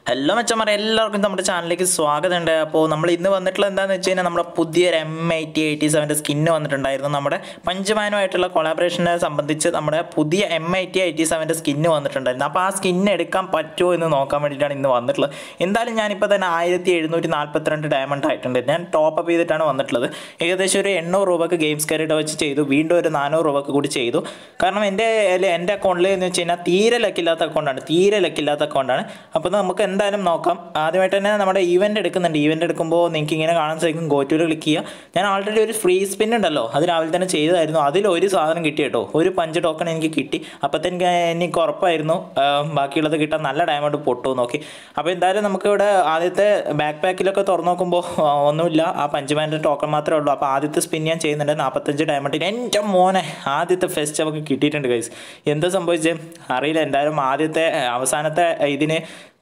hello മച്ചന്മാരെ എല്ലാവർക്കും നമ്മുടെ ചാനലിലേക്ക് സ്വാഗതമുണ്ട് അപ്പോൾ നമ്മൾ ഇന്ന് വന്നിട്ടുള്ള എന്താണെന്ന് വെച്ച് കഴിഞ്ഞാൽ നമ്മുടെ പുതിയൊരു എം ഐ ടി എയ്റ്റി സെവൻ്റെ സ്കിന്ന് വന്നിട്ടുണ്ടായിരുന്നു നമ്മുടെ പഞ്ചമാനുമായിട്ടുള്ള കൊളാബറേഷനെ സംബന്ധിച്ച് നമ്മുടെ പുതിയ എം ഐ ടി എയ്റ്റി സെവൻ്റെ സ്കിന്ന് വന്നിട്ടുണ്ടായിരുന്നു അപ്പോൾ ആ സ്കിന്ന് എടുക്കാൻ പറ്റുമോ എന്ന് നോക്കാൻ വേണ്ടിയിട്ടാണ് ഇന്ന് വന്നിട്ടുള്ളത് എന്തായാലും ഞാനിപ്പോൾ തന്നെ ആയിരത്തി എഴുന്നൂറ്റി നാൽപ്പത്തിരണ്ട് ഡയമണ്ട് ആയിട്ടുണ്ട് ഞാൻ ടോപ്പ് അപ്പ് ചെയ്തിട്ടാണ് വന്നിട്ടുള്ളത് ഏകദേശം ഒരു എണ്ണൂറ് രൂപക്ക് ഗെയിംസ് കയറിയിട്ട് വെച്ച് ചെയ്തു വീണ്ടും ഒരു നാനൂറ് രൂപക്ക് കൂടി ചെയ്തു കാരണം എൻ്റെ എൻ്റെ അക്കൗണ്ടിൽ എന്ന് വെച്ച് കഴിഞ്ഞാൽ തീരെ ലക്കില്ലാത്ത അക്കൗണ്ടാണ് തീരെ ലക്കില്ലാത്ത അക്കൗണ്ടാണ് അപ്പോൾ നമുക്ക് എന്തായാലും നോക്കാം ആദ്യമായിട്ട് തന്നെ നമ്മുടെ ഈവൻ്റ് എടുക്കുന്നുണ്ട് ഈവൻ്റ് എടുക്കുമ്പോൾ നിങ്ങൾക്ക് ഇങ്ങനെ കാണാൻ സാധിക്കും ഗോറ്റൂര് ക്ലിക്ക് ചെയ്യുക ഞാൻ ആൾറെഡി ഒരു ഫ്രീ സ്പിൻ ഉണ്ടല്ലോ അത് രാവിലെ തന്നെ ചെയ്തതായിരുന്നു അതിൽ ഒരു സാധനം കിട്ടി കേട്ടോ ഒരു പഞ്ച് ടോക്കൺ എനിക്ക് കിട്ടി അപ്പോഴത്തേക്ക് എനിക്ക് ഉറപ്പായിരുന്നു ആ, ബാക്കിയുള്ളത് കിട്ടാൻ നല്ല ഡയമണ്ട് പൊട്ടു നോക്കി അപ്പോൾ എന്തായാലും നമുക്ക് ഇവിടെ ആദ്യത്തെ ബാക്ക് പാക്കിലൊക്കെ തുറന്നു നോക്കുമ്പോൾ ആ, ഒന്നുമില്ല ആ പഞ്ചമാൻ്റെ ടോക്കൺ മാത്രമേ ഉള്ളൂ അപ്പോൾ ആദ്യത്തെ സ്പിൻ ഞാൻ ചെയ്യുന്നുണ്ട് നാൽപ്പത്തഞ്ച് ഡയമണ്ടിന് എൻ്റെ മോനെ ആദ്യത്തെ ഫെസ്റ്റ് നമുക്ക് കിട്ടിയിട്ടുണ്ട് ഗൈസ് എന്താ സംഭവിച്ചത് അറിയില്ല എന്തായാലും ആദ്യത്തെ അവസാനത്തെ ഇതിന്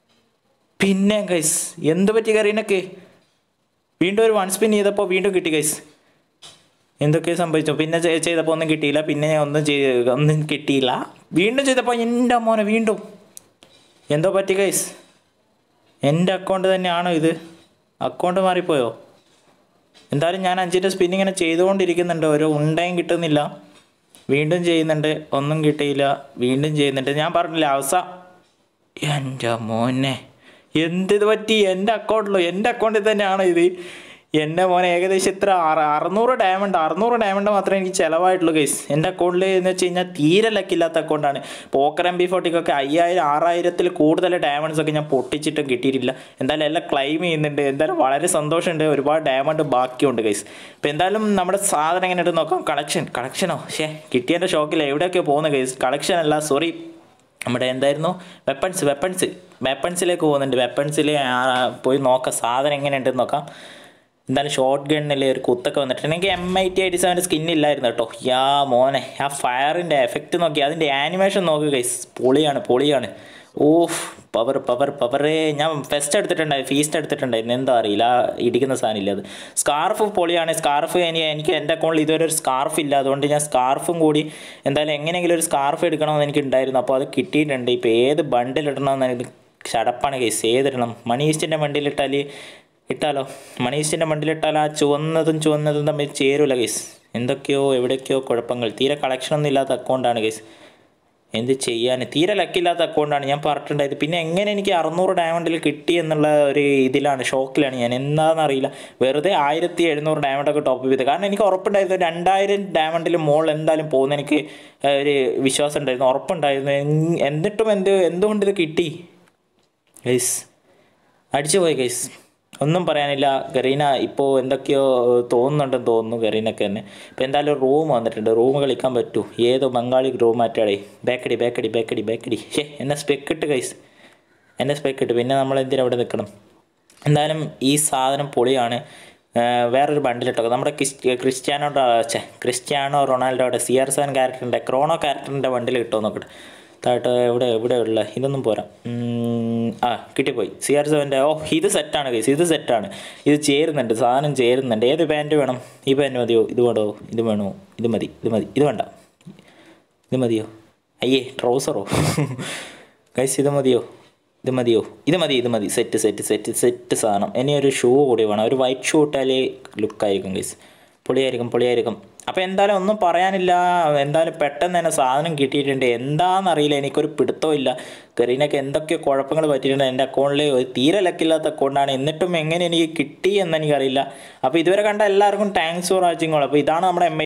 പിന്നെ ഗൈസ് എന്ത് പറ്റി കറീനൊക്കെ വീണ്ടും ഒരു വൺ സ്പിൻ ചെയ്തപ്പോൾ വീണ്ടും കിട്ടി ഗൈസ് എന്തൊക്കെ സംഭവിച്ചു പിന്നെ ചെ- ചെയ്തപ്പോൾ ഒന്നും കിട്ടിയില്ല പിന്നെ ഞാൻ ഒന്നും ചെയ്ത് ഒന്നും കിട്ടിയില്ല വീണ്ടും ചെയ്തപ്പോൾ എൻ്റെ മോനെ വീണ്ടും എന്തോ പറ്റി ഗൈസ് എൻ്റെ അക്കൗണ്ട് തന്നെയാണോ ഇത് അക്കൗണ്ട് മാറിപ്പോയോ എന്തായാലും ഞാൻ അഞ്ചിൻ്റെ സ്പിൻ ഇങ്ങനെ ചെയ്തുകൊണ്ടിരിക്കുന്നുണ്ട് ഒരു ഉണ്ടയും കിട്ടുന്നില്ല വീണ്ടും ചെയ്യുന്നുണ്ട് ഒന്നും കിട്ടിയില്ല വീണ്ടും ചെയ്യുന്നുണ്ട് ഞാൻ പറഞ്ഞില്ല അവസാനം എൻ്റെ മോനെ എന്തിത് പറ്റി എൻ്റെ അക്കൗണ്ടിലോ എൻ്റെ അക്കൗണ്ടിൽ തന്നെയാണ് ഇത് എൻ്റെ മോനെ ഏകദേശം ഇത്ര അറ അറുന്നൂറ് ഡയമണ്ട് അറുന്നൂറ് ഡയമണ്ട് മാത്രമേ എനിക്ക് ചിലവായിട്ടുള്ളൂ ഗൈസ് എൻ്റെ അക്കൗണ്ടിൽ എന്ന് വെച്ച് കഴിഞ്ഞാൽ തീരെ ലക്കില്ലാത്ത അക്കൗണ്ടാണ് പോക്കർ എം ബി ഫോർട്ടിക്കൊക്കെ അയ്യായിരം ആറായിരത്തിൽ കൂടുതൽ ഡയമണ്ട്സ് ഒക്കെ ഞാൻ പൊട്ടിച്ചിട്ടും കിട്ടിയിട്ടില്ല എന്തായാലും എല്ലാം ക്ലെയിം ചെയ്യുന്നുണ്ട് എന്തായാലും വളരെ സന്തോഷമുണ്ട് ഒരുപാട് ഡയമണ്ട് ബാക്കിയുണ്ട് ഗൈസ് അപ്പോൾ എന്തായാലും നമ്മുടെ സാധനം എങ്ങനെ ഇട്ട് നോക്കാം കളക്ഷൻ കളക്ഷനോ ഷേ കിട്ടിയതിൻ്റെ ഷോക്കിൽ എവിടെയൊക്കെ പോകുന്ന ഗൈസ് കളക്ഷൻ അല്ല സോറി നമ്മുടെ എന്തായിരുന്നു വെപ്പൺസ് വെപ്പൺസ് വെപ്പൺസിലേക്ക് പോകുന്നുണ്ട് വെപ്പൺസിൽ പോയി നോക്കാം സാധനം എങ്ങനെയുണ്ടെന്ന് നോക്കാം എന്തായാലും ഷോർട്ട് ഗണ്ണിൽ ഒരു കുത്തൊക്കെ വന്നിട്ടുണ്ട് എനിക്ക് എം ഐ ടി എയ്റ്റി സെവൻ്റെ സ്കിന്നില്ലായിരുന്നു കേട്ടോ യാ മോനെ ആ ഫയറിൻ്റെ എഫക്റ്റ് നോക്കി അതിൻ്റെ ആനിമേഷൻ നോക്കുക ഗൈസ് പൊളിയാണ് പൊളിയാണ് ഓഫ് പവർ പവർ പവറേ ഞാൻ ഫെസ്റ്റ് എടുത്തിട്ടുണ്ടായിരുന്നു ഫീസ്റ്റ് എടുത്തിട്ടുണ്ടായിരുന്നു എന്താ അറിയില്ല ആ ഇടിക്കുന്ന സാധനം ഇല്ല അത് സ്കാർഫ് പൊളിയാണ് സ്കാർഫ് എനിക്ക് എനിക്ക് എൻ്റെ അക്കൗണ്ടിൽ ഇതുവരെ ഒരു സ്കാർഫ് ഇല്ല അതുകൊണ്ട് ഞാൻ സ്കാർഫും കൂടി എന്തായാലും എങ്ങനെയെങ്കിലും ഒരു സ്കാർഫ് എടുക്കണമെന്ന് എനിക്ക് ഉണ്ടായിരുന്നു അപ്പോൾ അത് കിട്ടിയിട്ടുണ്ട് ഇപ്പോൾ ഏത് ബണ്ടിൽ ഇടണമെന്ന് എനിക്ക് ചടപ്പാണ് കേസ് ഏതിടണം മണി ഈസ്റ്റിൻ്റെ ബണ്ടിലിട്ടാൽ ഇട്ടാലോ മണി ഈസ്റ്റിൻ്റെ ബണ്ടിലിട്ടാൽ ആ ചുവന്നതും ചുവന്നതും തമ്മിൽ ചേരൂല കേസ് എന്തൊക്കെയോ എവിടെയൊക്കെയോ കുഴപ്പങ്ങൾ തീരെ കളക്ഷനൊന്നും ഇല്ലാത്ത അക്കൗണ്ടാണ് കേസ് എന്ത് ചെയ്യാൻ തീരെ ലക്കില്ലാത്ത അക്കൗണ്ടാണ് ഞാൻ പറഞ്ഞിട്ടുണ്ടായത് പിന്നെ എങ്ങനെ എനിക്ക് അറുന്നൂറ് ഡയമണ്ടിൽ കിട്ടി എന്നുള്ള ഒരു ഇതിലാണ് ഷോക്കിലാണ് ഞാൻ എന്താണെന്നറിയില്ല വെറുതെ ആയിരത്തി എഴുന്നൂറ് ഡയമണ്ടൊക്കെ ടോപ്പ് ചെയ്ത് കാരണം എനിക്ക് ഉറപ്പുണ്ടായിരുന്നു രണ്ടായിരം ഡയമണ്ടിൽ മുകളിൽ എന്തായാലും പോകുന്ന എനിക്ക് ഒരു വിശ്വാസം ഉണ്ടായിരുന്നു ഉറപ്പുണ്ടായിരുന്നു എൻ- എന്നിട്ടും എന്ത് എന്തുകൊണ്ട് ഇത് കിട്ടി ഗൈസ് അടിച്ചു പോയി ഗൈസ് ഒന്നും പറയാനില്ല ഗറീന ഇപ്പോൾ എന്തൊക്കെയോ തോന്നുന്നുണ്ടെന്ന് തോന്നുന്നു ഗറീനൊക്കെ തന്നെ ഇപ്പോൾ എന്തായാലും റൂം വന്നിട്ടുണ്ട് റൂം കളിക്കാൻ പറ്റൂ ഏതോ ബംഗാളി റൂം മാറ്റാടേ ബേക്കടി ബേക്കടി ബേക്കടി ബേക്കടി ഷേ എന്നെ സ്പെക്കിട്ട് ഗൈസ് എന്നെ സ്പെക്കിട്ട് പിന്നെ നമ്മൾ എന്തിനാ അവിടെ നിൽക്കണം എന്തായാലും ഈ സാധനം പൊളിയാണ് ആ, വേറൊരു ബണ്ടിലിട്ടോ നമ്മുടെ ക്രിസ്- ക്രിസ്ത്യാനോ ഛെ, ക്രിസ്ത്യാനോ റൊണാൾഡോയുടെ സി ആർ സെവൻ ക്യാരക്ടറിൻ്റെ ക്രോണോ ക്യാരക്ടറിൻ്റെ ബണ്ടിൽ കിട്ടുമോ നോക്കട്ടെ താഴോട്ട് എവിടെ എവിടെ ഉള്ള ഇതൊന്നും പോരാ ഉം, ആ കിട്ടിപ്പോയി സി ആർ സെവൻ്റെ ഓ ഇത് സെറ്റാണ് കേസ് ഇത് സെറ്റാണ് ഇത് ചേരുന്നുണ്ട് സാധനം ചേരുന്നുണ്ട് ഏത് പാൻറ്റ് വേണം ഈ പാൻറ്റ് മതിയോ ഇത് വേണോ ഇത് വേണോ ഇത് മതി ഇത് മതി ഇത് വേണ്ട ഇത് മതിയോ അയ്യേ ട്രൗസറോ ഗൈസ് ഇത് മതിയോ ഇത് മതിയോ ഇത് മതി ഇത് മതി സെറ്റ് സെറ്റ് സെറ്റ് സെറ്റ് സാധനം ഇനി ഒരു ഷൂ കൂടി വേണം ഒരു വൈറ്റ് ഷൂ ഇട്ടാലേ ലുക്കായിരിക്കും ഗൈസ് പൊളിയായിരിക്കും പൊളിയായിരിക്കും അപ്പോൾ എന്തായാലും ഒന്നും പറയാനില്ല എന്തായാലും പെട്ടെന്ന് തന്നെ സാധനം കിട്ടിയിട്ടുണ്ട് എന്താണെന്നറിയില്ല എനിക്കൊരു പിടുത്തവും ഇല്ല കരീനൊക്കെ എന്തൊക്കെ കുഴപ്പങ്ങൾ പറ്റിയിട്ടുണ്ട് എൻ്റെ അക്കൗണ്ടിൽ ഒരു തീരെ ലക്കില്ലാത്ത അക്കൗണ്ടാണ് എന്നിട്ടും എങ്ങനെ എനിക്ക് കിട്ടി എന്ന് എനിക്കറിയില്ല അപ്പോൾ ഇതുവരെ കണ്ട എല്ലാവർക്കും താങ്ക്സ് ഫോർ വാച്ചിങ് അപ്പോൾ ഇതാണ് നമ്മുടെ എം